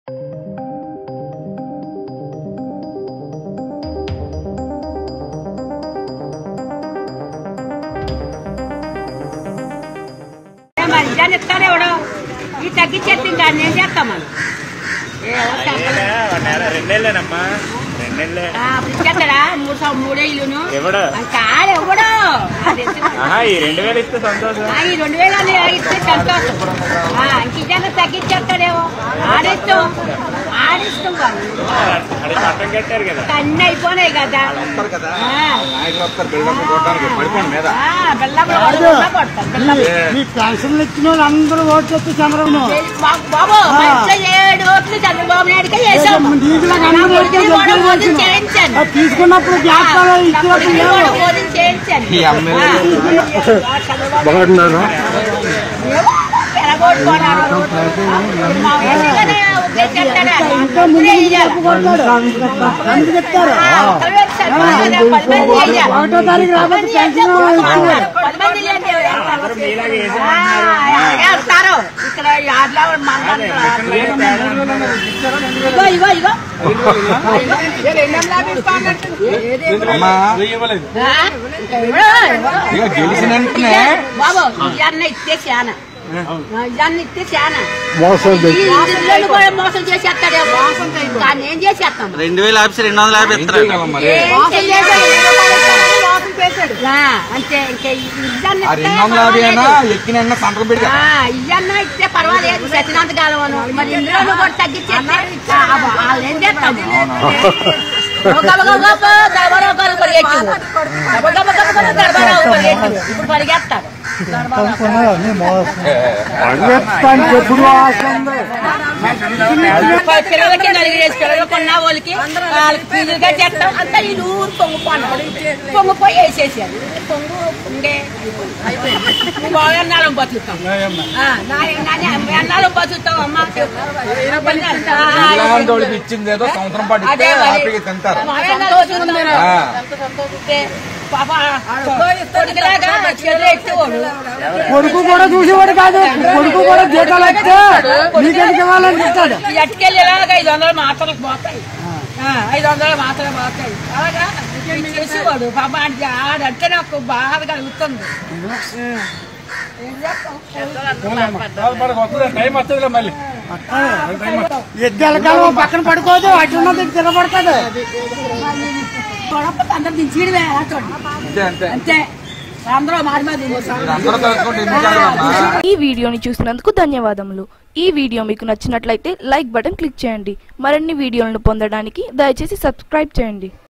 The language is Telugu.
మధ్యాహ్నం ఇస్తాను ఎవడో ఈ తగ్గించేస్తే ఇంకా నేను చేస్తాం మనం ఏ ఎవరు చేస్తారు? రెండేళ్ళేనమ్మా రెండేళ్ళే ఆ, ఇప్పుడు ఇచ్చేస్తాడా మూడు సం- మూడేళ్ళును ఎవడు కాదు ఎవడో అది ఇచ్చి- ఆహా ఈ రెండు వేలు ఇస్తే సంతోషం ఆ, ఈ రెండు వేలు అని ఇస్తే సంతోషం ఆ, ఇంక ఇదన్నా తగ్గించేస్తాడేమో ఆడిస్తాం ఆడిస్తాం కాదు అది పట్టం కట్టారు కదా అన్నీ అయిపోయినాయి కదా ఆ. నాయకులు వస్తారు బిల్డప్ కొట్టడానికి పడిపోండి మీద ఆ, బెల్లం కూడా కొడతారు, బెల్లం. మీ పెన్షన్లు ఇచ్చిన వాళ్ళు అందరూ ఓట్లు వచ్చి చంద్రబాబు బాబు, బాబు మంచిగా ఏడు ఓట్లు చంద్రబాబు నాయుడుకే వేసాం నీకులాగా నా అందరూ కొడుకుని ఓట్లు కూడా చేయించాను. ఓట్లు చేయించాను అది తీసుకున్నప్పుడు జ్ఞాపకాలు నా ఇచ్చినప్పుడు కొడుకుని లేవు కూడా ఓట్లు చేయించాను ఈ ఎమ్మెల్యే ఆ, చంద్రబాబు బాగున్నారు ఏమో, ఎరగొట్టుకున్నారు. మా ఎన్నికనే ఉద్దేశిస్తాడా? ఇప్పుడే ఇయ్యాలి. అందుకు చెప్తారు ఆ, ఒక్కరు వేసి సరిపోతుందా? పది మంది వేయాలి. ఒకటో తారీఖు రాబోతే పది మంది వేస్తే పెన్షన్ కూర్చోమంటారు. పది మంది లేని ఎవరు అందరూ మీలాగే ఆ, వేస్తారు. ఇక్కడ యాడ్లో మందంతా. ఇగో ఇగో ఇగో అమ్మా ఆ? ఇంకా ఇవ్వడు, ఇవ్వడు. ఇక గెలిచిన వెంటనే బాబు ఇవన్నీ ఇస్తే చాలా ఇవన్నీ ఇస్తే చాలా మోసం ఈ ఇల్లు కూడా మోసం చేసేస్తాడే మోసం కానీ ఏం చేసేస్తాం రెండు వేల ఆఫీస్ రెండు వందల యాభై ఏం ఇస్తారు చేయగలం మరి ఏం చెయ్యడు. ఆ, అంతే ఇంకా ఇద్దరిని ఆ రెండు వందల యాభై అయినా ఎక్కిన వెంటనే సంతకం పెట్టి ఇయ్యన్నా ఇస్తే పర్వాలేదు సత్యనాథ్ కాలం మరి ఇందులో కూడా తగ్గించేస్తే ఆ, వాళ్ళు ఏం చేస్తాం ఇప్పుడు పరిగెత్తారు ఎప్పుడు వస్తుంది పిల్లలకి నలుగురు వేసి పిల్లలు కొన్న వాళ్ళకి వాళ్ళకి ఫీజులుగా చేస్తాం అంతా ఈ ఊరు పొంగిపోన్నాడు పొంగిపోయి వేసేసారు పొంగు పొంగే ఎన్నాళ్ళం బతుకుతాం ఆ, నా- నా- ఎన్నాళ్ళం బతుకుతాం అమ్మ ఇలాంటి వాళ్ళకి ఇచ్చింది ఏదో సంవత్సరం పాటు ఇస్తే అదే మరి. హ్యాపీగా తింటారు మా ఎన్నాళ్ళు బతుకుతాం. ఆ. అంటే పాప కొడుకులాగా చేతులు ఎత్తేవాడు కొడుకు కూడా చూసేవాడు కాదు కొడుకు కూడా జీతాలు వస్తే నీకెందుకు ఇవ్వాలని చెప్తాడు ఈ అట్టుకెళ్ళి ఇలాగ ఐదు వందల మాత్రలు పోతాయి ఆ, ఐదు వందల మాత్రలు పోతాయి అలాగా ఇది చేసేవాడు పాప అంటే ఆడంటే నాకు బాగా కలుగుతుంది ఏం చేస్తాం? టైం వస్తుందిలే మళ్ళీ ఎద్దెలకాలం పక్కన పడుకోదు అటు ఉన్నది ఇటు తిరగబడుతుంది గొడవ అందరు దించడమే చూడండి అంతే అంతే అంతే అందరూ మారి మాది మీరు అందరూ తెలుసుకుంటే ఎన్నికలమ్మా ఈ వీడియోని చూసినందుకు ధన్యవాదములు ఈ వీడియో మీకు నచ్చినట్లయితే లైక్ బటన్ క్లిక్ చేయండి మరిన్ని వీడియోలను పొందడానికి దయచేసి సబ్స్క్రైబ్ చేయండి